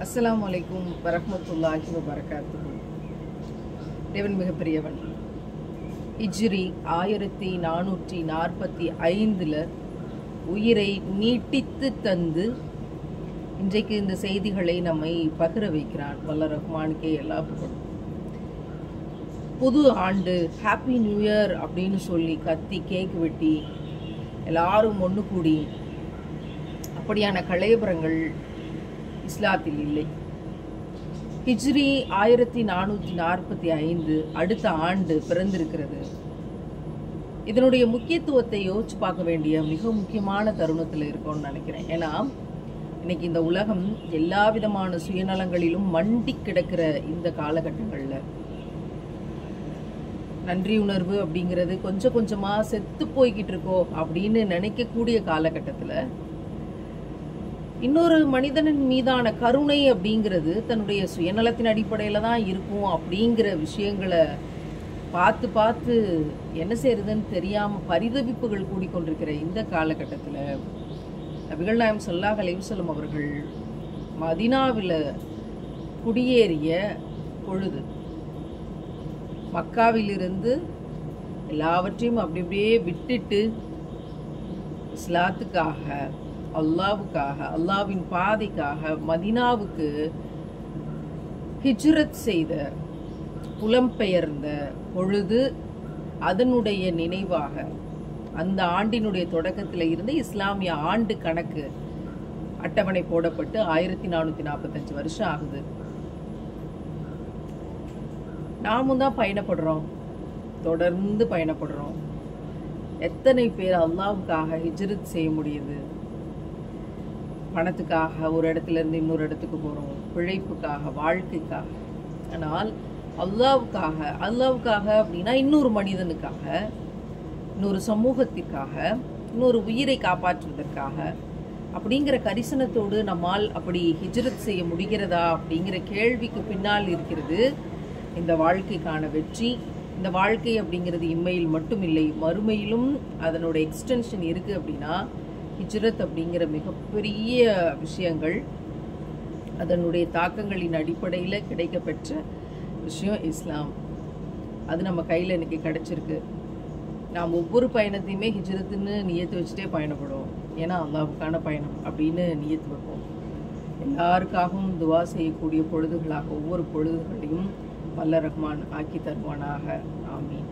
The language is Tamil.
அஸ்ஸலாமு அலைக்கும் வரஹ்மத்துல்லாஹி வபரகாத்துஹு தேவன் மிகப்பெரியவன் ஹிஜ்ரி ஆயிரத்தி நானூற்றி நாற்பத்தி ஐந்தில் உயிரை நீட்டித்து தந்து இன்றைக்கு இந்த செய்திகளை நம்மை பகிர வைக்கிறான் வல்ல ரஹ்மானுக்கே எல்லா புகழும் புது ஆண்டு ஹாப்பி நியூ இயர் அப்படின்னு சொல்லி கத்தி கேக் வெட்டி எல்லாரும் ஒன்று கூடி அப்படியான கலையபுரங்கள் இஸ்லாத்தில் இல்லை ஹிஜ்ரி ஆயிரத்தி நானூற்றி நாற்பத்தி ஐந்து அடுத்த ஆண்டு பிறந்திருக்கிறது இதனுடைய முக்கியத்துவத்தை யோசிச்சு பார்க்க வேண்டிய மிக முக்கியமான தருணத்தில் இருக்கோம்னு நினைக்கிறேன் ஏன்னா இன்னைக்கு இந்த உலகம் எல்லா விதமான சுயநலங்களிலும் மண்டி கிடக்கிற இந்த காலகட்டங்களில் நன்றி உணர்வு அப்படிங்கிறது கொஞ்சம் கொஞ்சமா செத்து போய்கிட்டு இருக்கோ அப்படின்னு நினைக்கக்கூடிய காலகட்டத்தில் இன்னொரு மனிதனின் மீதான கருணை அப்படிங்கிறது தன்னுடைய சுயநலத்தின் அடிப்படையில தான் இருக்கும் அப்படிங்கிற விஷயங்களை பார்த்து பார்த்து என்ன செய்யறதுன்னு தெரியாம பரிதவிப்புகள் கூடிக்கொண்டிருக்கிற இந்த காலகட்டத்தில் நபிகள் நாயம் சொல்லாஹ் அலைவசலம் அவர்கள் மதினாவில் குடியேறிய பொழுது மக்காவிலிருந்து எல்லாவற்றையும் அப்படி அப்படியே விட்டுட்டு இஸ்லாத்துக்காக அல்லாவுக்காக அல்லாவின் பாதைக்காக மதினாவுக்கு ஹிஜ்ரத் செய்த புலம்பெயர்ந்த பொழுது அதனுடைய நினைவாக அந்த ஆண்டினுடைய தொடக்கத்தில் இருந்து இஸ்லாமிய ஆண்டு கணக்கு அட்டவணை போடப்பட்டு ஆயிரத்தி நானூற்றி நாற்பத்தஞ்சு வருஷம் ஆகுது நாமும் தான் பயணப்படுறோம் தொடர்ந்து பயணப்படுறோம் எத்தனை பேர் அல்லாவுக்காக ஹிஜ்ரத் செய்ய முடியுது பணத்துக்காக ஒரு இடத்துல இருந்து இன்னொரு இடத்துக்கு போகிறோம் பிழைப்புக்காக வாழ்க்கைக்காக ஆனால் அல்லாவுக்காக அல்லாவுக்காக அப்படின்னா இன்னொரு மனிதனுக்காக இன்னொரு சமூகத்திற்காக இன்னொரு உயிரை காப்பாற்றுவதற்காக அப்படிங்கிற கரிசனத்தோடு நம்மால் அப்படி ஹிஜ்ரத் செய்ய முடிகிறதா அப்படிங்கிற கேள்விக்கு பின்னால் இருக்கிறது இந்த வாழ்க்கைக்கான வெற்றி இந்த வாழ்க்கை அப்படிங்கிறது இம்மையில் மட்டும் இல்லை மறுமையிலும் அதனோட எக்ஸ்டென்ஷன் இருக்குது அப்படின்னா ஹிஜ்ரத் அப்படிங்கிற மிகப்பெரிய விஷயங்கள் அதனுடைய தாக்கங்களின் அடிப்படையில் கிடைக்கப்பெற்ற விஷயம் இஸ்லாம் அது நம்ம கையில் இன்னைக்கு கிடைச்சிருக்கு நாம் ஒவ்வொரு பயணத்தையுமே ஹிஜ்ரத்துன்னு நியத்து வச்சுட்டே பயணப்படுவோம் ஏன்னா அல்லாவுக்கான பயணம் அப்படின்னு நியத்து வைப்போம் எல்லாருக்காகவும் துவா செய்யக்கூடிய பொழுதுகளாக ஒவ்வொரு பொழுதுகளையும் வல்ல ரஹ்மான் ஆக்கி தருவானாக ஆமீன்